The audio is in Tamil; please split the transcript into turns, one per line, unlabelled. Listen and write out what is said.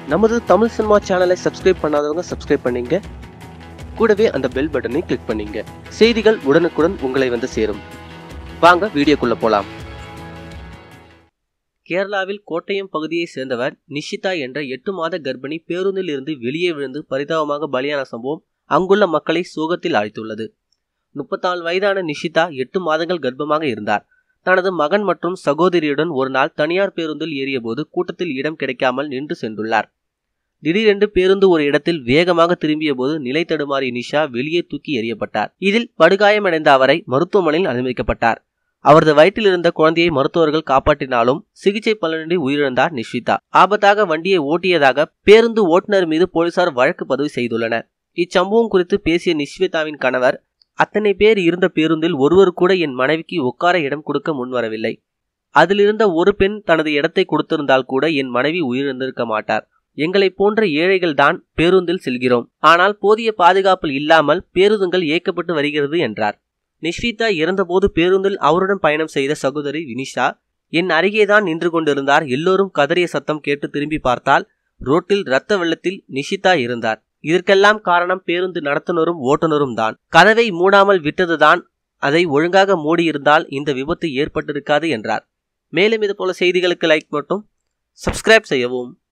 நமது தமிழ் சினிமா சேனலை சப்ஸ்கிரைப் பண்ணாதவங்க சப்ஸ்கிரைப் பண்ணீங்க கூடவே அந்த பெல் பட்டனை கிளிக் பண்ணீங்க செய்திகள் உடனுக்குடன் உங்களை வந்து சேரும் வாங்க வீடியோக்குள்ள போலாம் கேரளாவில் கோட்டயம் பகுதியை சேர்ந்தவர் நிஷிதா என்ற எட்டு மாத கர்ப்பிணி பேருந்தில் இருந்து வெளியே விழுந்து பரிதாபமாக பலியான சம்பவம் அங்குள்ள மக்களை சோகத்தில் ஆழ்த்துள்ளது முப்பத்தாலு வயதான நிஷிதா எட்டு மாதங்கள் கர்ப்பமாக இருந்தார் தனது மகன் மற்றும் சகோதரியுடன் ஒரு நாள் தனியார் பேருந்தில் ஏறியபோது கூட்டத்தில் இடம் கிடைக்காமல் நின்று சென்றுள்ளார் திடீரென்று பேருந்து ஒரு இடத்தில் வேகமாக திரும்பிய போது நிலை தடுமாறிய நிஷா வெளியே தூக்கி எறியப்பட்டார் இதில் படுகாயமடைந்த அவரை மருத்துவமனையில் அனுமதிக்கப்பட்டார் அவரது வயிற்றில் இருந்த குழந்தையை மருத்துவர்கள் காப்பாற்றினாலும் சிகிச்சை பலனின்றி உயிரிழந்தார் நிஷிதா ஆபத்தாக வண்டியை ஓட்டியதாக பேருந்து ஓட்டுநர் மீது போலீசார் வழக்கு பதிவு செய்துள்ளனர் இச்சம்பவம் குறித்து பேசிய நிஷ்விதாவின் கணவர் அத்தனை பேர் இருந்த பேருந்தில் ஒருவர் கூட என் மனைவிக்கு உட்கார இடம் கொடுக்க முன்வரவில்லை அதிலிருந்த ஒரு பெண் தனது இடத்தை கொடுத்திருந்தால் கூட என் மனைவி உயிரிழந்திருக்க மாட்டார் எங்களை போன்ற ஏழைகள் தான் பேருந்தில் செல்கிறோம் ஆனால் போதிய பாதுகாப்பில் இல்லாமல் பேருந்துகள் இயக்கப்பட்டு வருகிறது என்றார் நிஷ்விதா இறந்தபோது பேருந்தில் அவருடன் பயணம் செய்த சகோதரி வினிஷா என் அருகேதான் நின்று கொண்டிருந்தார் எல்லோரும் கதறிய சத்தம் கேட்டு திரும்பி பார்த்தால் ரோட்டில் இரத்த வெள்ளத்தில் நிஷிதா இருந்தார் இதற்கெல்லாம் காரணம் பேருந்து நடத்துனரும் ஓட்டுநரும் தான் கதவை மூடாமல் விட்டதுதான் அதை ஒழுங்காக மூடியிருந்தால் இந்த விபத்து ஏற்பட்டிருக்காது என்றார் மேலும் இது போல செய்திகளுக்கு லைக் மட்டும் சப்ஸ்கிரைப் செய்யவும்